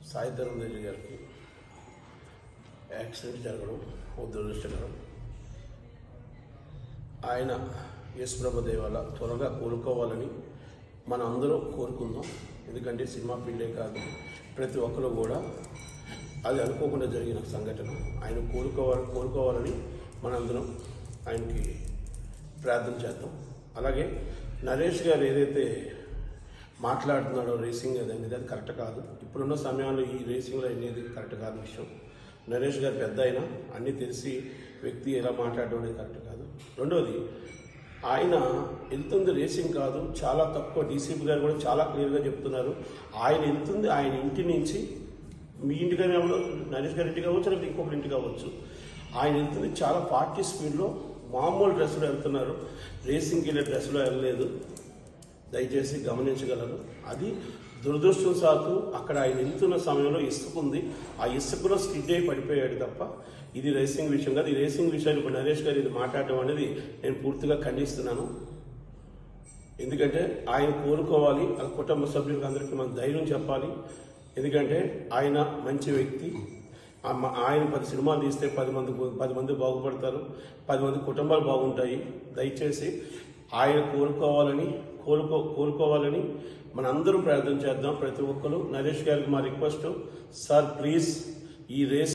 సాయి ధర్మదేవి గారికి యాక్సిడెంట్ జరగడం ఓ దురదృష్టకరం ఆయన యేసుప్రభ దేవాల త్వరగా కోలుకోవాలని మన అందరం కోరుకుందాం ఎందుకంటే సినిమా ఫీల్డే కాదు ప్రతి ఒక్కరు కూడా అది అనుకోకుండా జరిగిన సంఘటన ఆయన కోలుకోవాలి కోలుకోవాలని మనందరం ఆయనకి ప్రార్థన చేద్దాం అలాగే నరేష్ గారు ఏదైతే మాట్లాడుతున్నాడో రేసింగ్ అది అనేది అది కరెక్ట్ కాదు ఇప్పుడున్న సమయంలో ఈ రేసింగ్లో అనేది కరెక్ట్ కాదు విషయం నరేష్ గారు పెద్ద అయినా అన్నీ తెలిసి వ్యక్తి ఎలా మాట్లాడడం అనేది కరెక్ట్ కాదు రెండోది ఆయన వెళ్తుంది రేసింగ్ కాదు చాలా తక్కువ డీసీపీ గారు కూడా చాలా క్లియర్గా చెప్తున్నారు ఆయన వెళ్తుంది ఆయన ఇంటి నుంచి మీ ఇంటికైనా నరేష్ గారి ఇంటికి కావచ్చు లేకపోతే ఇంకొకరి ఇంటికి కావచ్చు ఆయన వెళ్తుంది చాలా ఫార్టీ స్పీడ్లో మామూలు డ్రెస్సులో వెళ్తున్నారు రేసింగ్కి వెళ్ళే డ్రెస్సులో వెళ్ళలేదు దయచేసి గమనించగలరు అది దురదృష్టం సాకు అక్కడ ఆయన వెళ్తున్న సమయంలో ఇసుక ఉంది ఆ ఇసుకలో స్కిడ్ అయి పడిపోయాడు తప్ప ఇది రేసింగ్ విషయం కాదు ఈ రేసింగ్ విషయాన్ని ఇప్పుడు నరేష్ గారు ఇది మాట్లాడడం అనేది నేను పూర్తిగా ఖండిస్తున్నాను ఎందుకంటే ఆయన కోరుకోవాలి ఆ కుటుంబ సభ్యులకు అందరికీ మనం ధైర్యం చెప్పాలి ఎందుకంటే ఆయన మంచి వ్యక్తి ఆ మ- ఆయన పది సినిమాలు తీస్తే పది మంది పది మంది బాగుపడతారు పది మంది కుటుంబాలు బాగుంటాయి దయచేసి ఆయన కోరుకోవాలని కోరుకో కోరుకోవాలని మన అందరూ ప్రార్థన చేద్దాం ప్రతి ఒక్కరు నరేష్ గారికి మా రిక్వెస్ట్ సార్ ప్లీజ్ ఈ రేస్